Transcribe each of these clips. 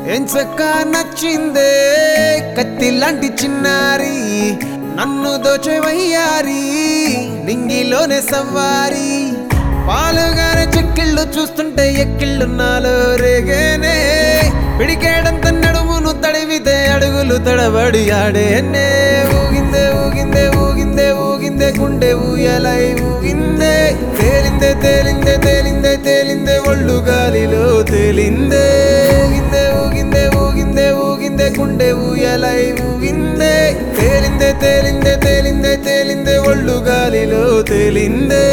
ఎంచక్క నచ్చిందే కత్తి లాంటి చిన్నారి నన్ను దోచవయ్యారి నింగిలోనే సవ్వారి పాలుగానే చెక్కిళ్ళు చూస్తుంటే ఎక్కిళ్ళు నాలో రేగేనే పిడికేడంత నడుమును తడివితే అడుగులు తడబడి ఆడేనే ఊగిందే ఊగిందే ఊగిందే ఊగిందే గుండె ఊయలై ఊగిందే తేలిందే తేలిందే తేలిందే తేలిందే ఒళ్ళు గాలిలో తేలిందే ఊగిందే ఊగిందే ఊగిందే ఊగిందే గుండె ఊయలై ఊగిందే తేలిందే తేలిందే తేలిందే తేలిందే ఒళ్ళు గాలిలో తేలిందే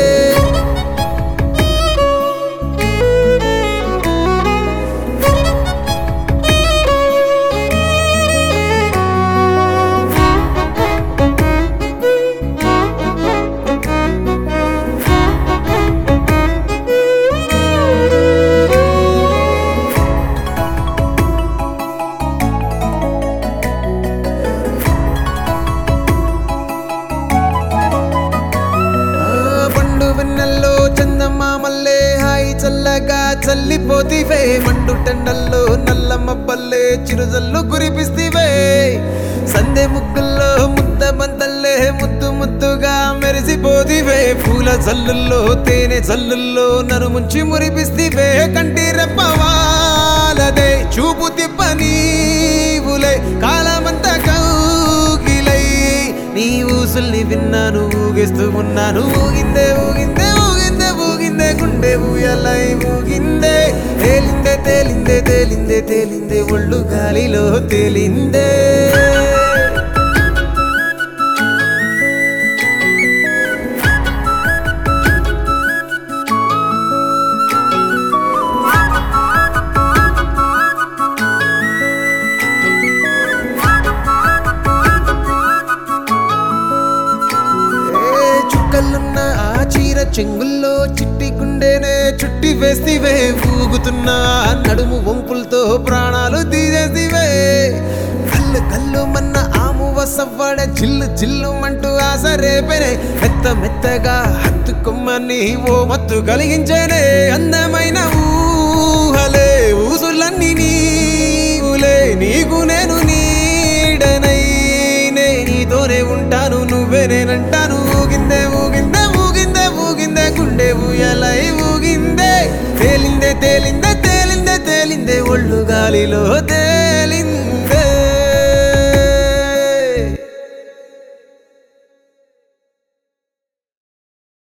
ఆ పండు వెన్నెల్లో చందమామల్లే హాయి చల్లగా చల్లిపోతివే మండు టెండల్లో నల్ల మబ్బల్లే చిరుజల్లు కురిపిస్తివే సందె ముగ్గుల్లో ముద్ద బంతల్లే ముద్దు ముద్దుగా మెరిసిపోతివే పూల జల్లుల్లో తేనె జల్లుల్లో నన్ను ముంచి మురిపిస్తివే కంటి రెప్పవాలదే చూపు తిప్పనీవులే కాలమంతా కౌగిలై నీ ఊసుల్ని విన్నాను ఊగిస్తూ ఉన్నాను ఊగిందే ఊగిందే ఊగిందే ఊగిందే గుండె ఊయలై ఊగిందే తేలిందే తేలిందే తేలిందే తేలిందే ఒళ్ళు గాలిలో తేలిందే ఏ చుక్కలున్న ఆ చీర చెంగుల్లో చిట్టి గుండెనే చుట్టి వేస్తివే ఊగుతున్న ఆ నడుము వంపులతో ప్రాణాలు తీసేసివే కళ్ళు కళ్ళు మన్న ఆమువ సవ్వడ జిల్లు జిల్లు మంటూ ఆశ రేపెనే మెత్త మెత్తగా హత్తుకొమ్మని ఓ మత్తు కలిగించేనే అందమైన ఊహలే ఊసులన్నీ నీవులే నీకు నేను నీడనై నే నీతోనే ఉంటాను నువ్వే నేనంటాను ఊగిందే ఊగిందే ఊగిందే ఊగిందే గుండె ఊయలై ఊగిందే తేలిందే తేలిందే తేలిందే తేలిందే ఒళ్ళు గాలిలో